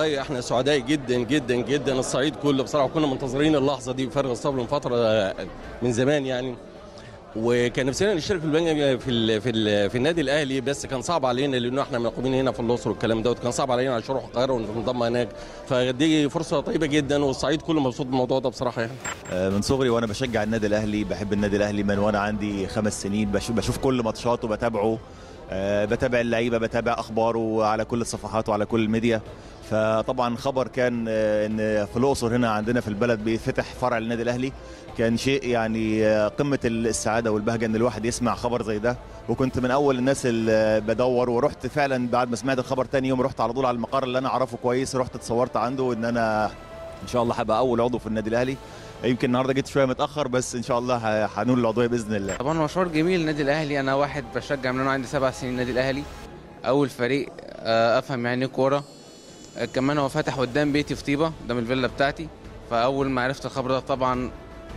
والله احنا سعداء جدا جدا جدا الصعيد كله بصراحه كنا منتظرين اللحظه دي بفارغ الصبر من فتره من زمان يعني وكان نفسنا نشترك في البنك في ال في ال في النادي الاهلي بس كان صعب علينا لانه احنا مقيمين هنا في الاقصر والكلام دوت كان صعب علينا عشان نروح القاهره وننضم هناك فدي فرصه طيبه جدا والصعيد كله مبسوط بالموضوع ده بصراحه يعني من صغري وانا بشجع النادي الاهلي بحب النادي الاهلي من وانا عندي خمس سنين بشوف, بشوف كل ماتشاته بتابعه أه بتابع اللعيبه بتابع اخباره على كل الصفحات وعلى كل الميديا فطبعا خبر كان آه، ان في الاقصر هنا عندنا في البلد بيفتح فرع للنادي الاهلي كان شيء يعني آه، قمه السعاده والبهجه ان الواحد يسمع خبر زي ده وكنت من اول الناس اللي بدور ورحت فعلا بعد ما سمعت الخبر تاني يوم رحت على طول على المقر اللي انا اعرفه كويس رحت اتصورت عنده ان انا ان شاء الله هبقى اول عضو في النادي الاهلي يمكن النهارده جيت شويه متاخر بس ان شاء الله ه- هنول العضويه باذن الله طبعا مشوار جميل النادي الاهلي انا واحد بشجع من انا عندي سبع سنين النادي الاهلي اول فريق آه، افهم يعني ايه كوره آه، كمان هو فاتح قدام بيتي في طيبه قدام الفيلا بتاعتي فاول ما عرفت الخبر ده طبعا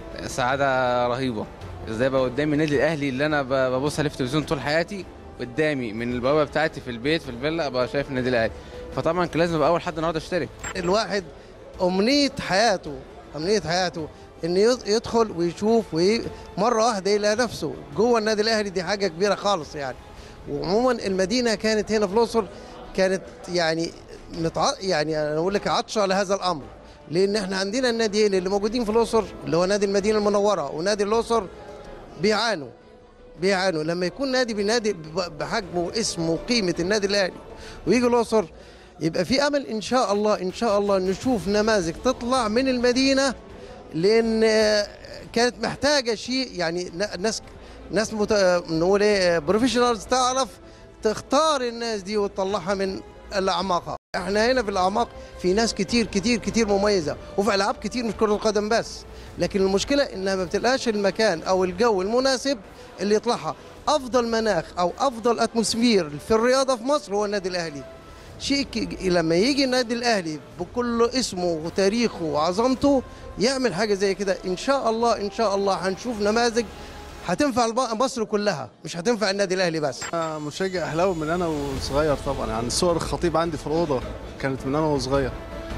سعاده رهيبه ازاي بقى قدامي النادي الاهلي اللي انا ب- ببص عليه في التلفزيون طول حياتي قدامي من البوابه بتاعتي في البيت في الفيلا ابقى شايف النادي الاهلي فطبعا كان لازم ابقى اول حد النهارده اشترك الواحد أمنية حياته أمنية حياته إنه يد- يدخل ويشوف وي... مرة واحدة يلاقي نفسه جوه النادي الأهلي دي حاجة كبيرة خالص يعني وعموما المدينة كانت هنا في الأقصر كانت يعني متع... يعني أنا أقول لك عطشة لهذا الأمر لأن إحنا عندنا الناديين اللي موجودين في الأقصر اللي هو نادي المدينة المنورة ونادي الأقصر بيعانوا بيعانوا لما يكون نادي بنادي ب- بحجمه واسمه وقيمة النادي الأهلي ويجي الأقصر يبقى في امل ان شاء الله ان شاء الله نشوف نماذج تطلع من المدينه لان آه، كانت محتاجه شيء يعني ن- ناس ناس مت... نقول ايه بروفيشنالز تعرف تختار الناس دي وتطلعها من الاعماق احنا هنا في الاعماق في ناس كتير كتير كتير مميزه وفي العاب كتير مش كره القدم بس لكن المشكله انها ما بتلقاش المكان او الجو المناسب اللي يطلعها افضل مناخ او افضل اتموسفير في الرياضه في مصر هو النادي الاهلي شيء ك- لما يجي النادي الاهلي بكل اسمه وتاريخه وعظمته يعمل حاجه زي كده ان شاء الله ان شاء الله هنشوف نماذج هتنفع الب- مصر كلها مش هتنفع النادي الاهلي بس أنا مشجع اهلاوي من انا وصغير طبعا يعني صور الخطيب عندي في الاوضه كانت من انا وصغير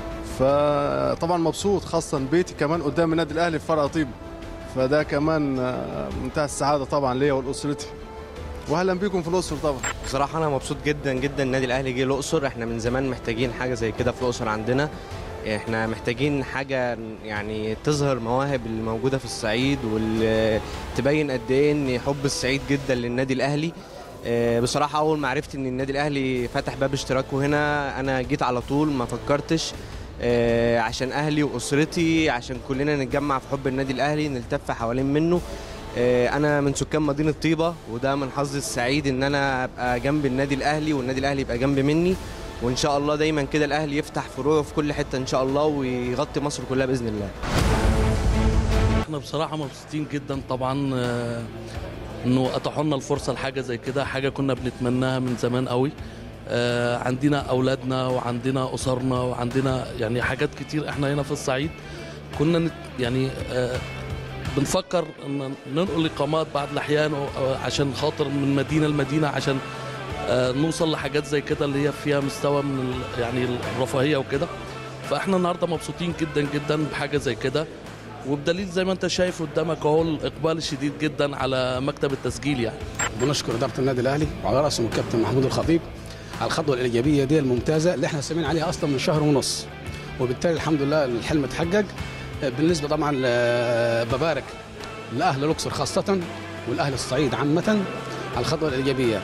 فطبعا مبسوط خاصه بيتي كمان قدام النادي الاهلي في فرع طيب فده كمان آه، منتهى السعاده طبعا ليا ولاسرتي واهلا بيكم في الاقصر طبعا بصراحة أنا مبسوط جدا جدا النادي الأهلي جه الأقصر إحنا من زمان محتاجين حاجة زي كده في الأقصر عندنا إحنا محتاجين حاجة يعني تظهر مواهب اللي موجودة في الصعيد واللي تبين قد إيه إن حب الصعيد جدا للنادي الأهلي آه، بصراحة أول ما عرفت إن النادي الأهلي فتح باب اشتراكه هنا أنا جيت على طول ما فكرتش آه، عشان أهلي وأسرتي عشان كلنا نتجمع في حب النادي الأهلي نلتف حوالين منه آه، انا من سكان مدينه طيبه وده من حظي السعيد ان انا ابقى جنب النادي الاهلي والنادي الاهلي يبقى جنب مني وان شاء الله دايما كده الاهلي يفتح فروعه في كل حته ان شاء الله ويغطي مصر كلها باذن الله احنا بصراحة مبسوطين جدا طبعا آه، انه اتاحوا لنا الفرصة لحاجة زي كده حاجة كنا بنتمناها من زمان قوي آه، عندنا اولادنا وعندنا اسرنا وعندنا يعني حاجات كتير احنا هنا في الصعيد كنا نت يعني آه، بنفكر ان ننقل اقامات بعض الاحيان آه، عشان خاطر من مدينة لمدينة عشان آه، نوصل لحاجات زي كده اللي هي فيها مستوى من ال- يعني الرفاهية وكده فاحنا النهارده مبسوطين جدا جدا بحاجة زي كده وبدليل زي ما انت شايف قدامك اهو الاقبال الشديد جدا على مكتب التسجيل يعني بنشكر اداره النادي الاهلي وعلى راسهم الكابتن محمود الخطيب على الخطوه الايجابيه دي الممتازه اللي احنا سامعين عليها اصلا من شهر ونص وبالتالي الحمد لله الحلم اتحقق بالنسبه طبعا ل- ببارك لاهل الاقصر خاصه والاهل الصعيد عامه على الخطوه الايجابيه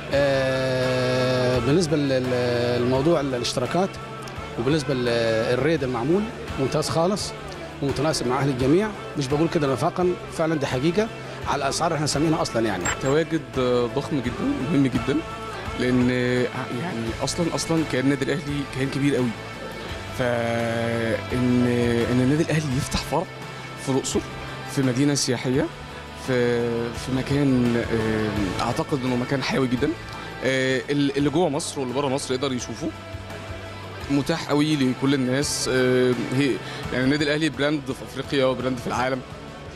آه، بالنسبه للموضوع الاشتراكات وبالنسبه للريد المعمول ممتاز خالص ومتناسب مع اهل الجميع مش بقول كده نفاقا فعلا دي حقيقه على الاسعار اللي احنا سامعينها اصلا يعني تواجد ضخم جدا مهم جدا لان يعني اصلا اصلا كان النادي الاهلي كان كبير قوي فان ان النادي الاهلي يفتح فرع في الاقصر في مدينه سياحيه في في مكان آه، اعتقد انه مكان حيوي جدا آه، اللي جوه مصر واللي بره مصر يقدر يشوفه متاح قوي لكل الناس آه، هي يعني النادي الاهلي براند في افريقيا وبراند في العالم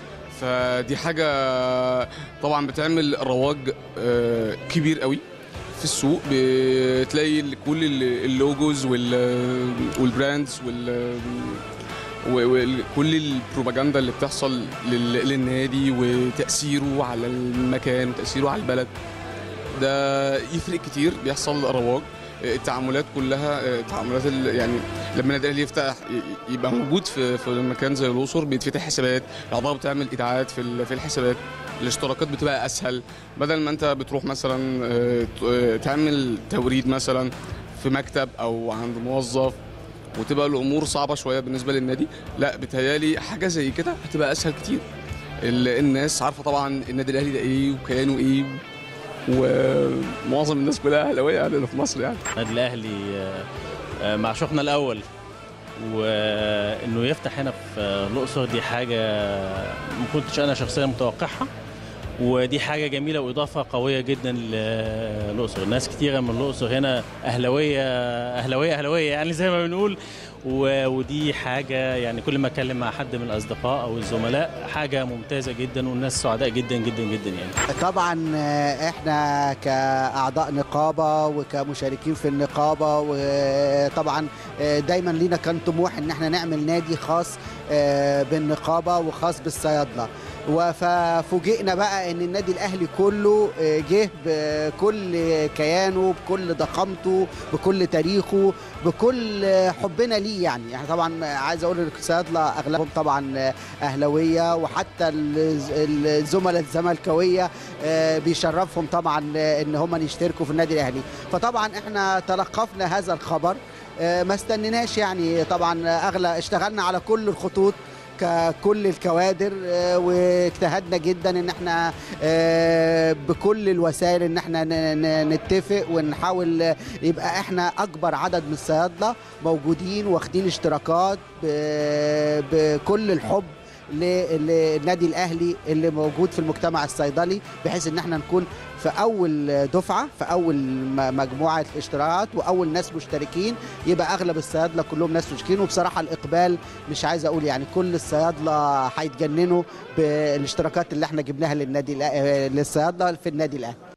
فدي حاجه طبعا بتعمل رواج آه، كبير قوي في السوق بتلاقي ال- كل ال- اللوجوز وال- والبراندز وال وكل البروباجندا اللي بتحصل لل- للنادي وتأثيره على المكان وتأثيره على البلد ده يفرق كتير بيحصل رواج التعاملات كلها التعاملات ال- يعني لما النادي الاهلي يفتح ي- يبقى موجود في في مكان زي الاقصر بيتفتح حسابات الاعضاء بتعمل ايداعات في ال- في الحسابات الاشتراكات بتبقى اسهل بدل ما انت بتروح مثلا آه، ت- آه، تعمل توريد مثلا في مكتب او عند موظف وتبقى الامور صعبه شويه بالنسبه للنادي لا بتهيالي حاجه زي كده هتبقى اسهل كتير ال- الناس عارفه طبعا النادي الاهلي ده ايه وكيانه ايه ومعظم الناس كلها اهلاويه يعني في مصر يعني النادي الاهلي آه، آه، مع شوقنا الاول وانه يفتح هنا في الاقصر دي حاجه ما كنتش انا شخصيا متوقعها ودي حاجه جميله واضافه قويه جدا للاقصر ناس كتيره من الاقصر هنا اهلاويه اهلاويه اهلاويه يعني زي ما بنقول و- ودي حاجه يعني كل ما اتكلم مع حد من الاصدقاء او الزملاء حاجه ممتازه جدا والناس سعداء جدا جدا جدا يعني طبعا آه، احنا كاعضاء نقابه وكمشاركين في النقابه وطبعا آه، دايما لينا كان طموح ان احنا نعمل نادي خاص آه، بالنقابه وخاص بالصيادله وففوجئنا بقى ان النادي الاهلي كله آه، جه بكل كيانه بكل ضخامته بكل تاريخه بكل حبنا ليه يعني احنا طبعا عايز اقول ان الصيادله اغلبهم طبعا اهلاويه وحتى الز- الزملاء الزملكاويه آه، بيشرفهم طبعا آه، ان هم يشتركوا في النادي الاهلي فطبعا احنا تلقفنا هذا الخبر آه، ما استنيناش يعني طبعا اغلى اشتغلنا على كل الخطوط ككل الكوادر آه، واجتهدنا جدا ان احنا آه، بكل الوسائل ان احنا ن- ن- نتفق ونحاول آه، يبقى احنا اكبر عدد من الصيادله موجودين واخدين اشتراكات ب- بكل الحب ل- للنادي الاهلي اللي موجود في المجتمع الصيدلي بحيث ان احنا نكون في اول دفعه في اول م- مجموعه اشتراكات واول ناس مشتركين يبقى اغلب الصيادله كلهم ناس مشتركين وبصراحه الاقبال مش عايز اقول يعني كل الصيادله هيتجننوا بالاشتراكات اللي احنا جبناها للنادي الأ- للصيادله في النادي الاهلي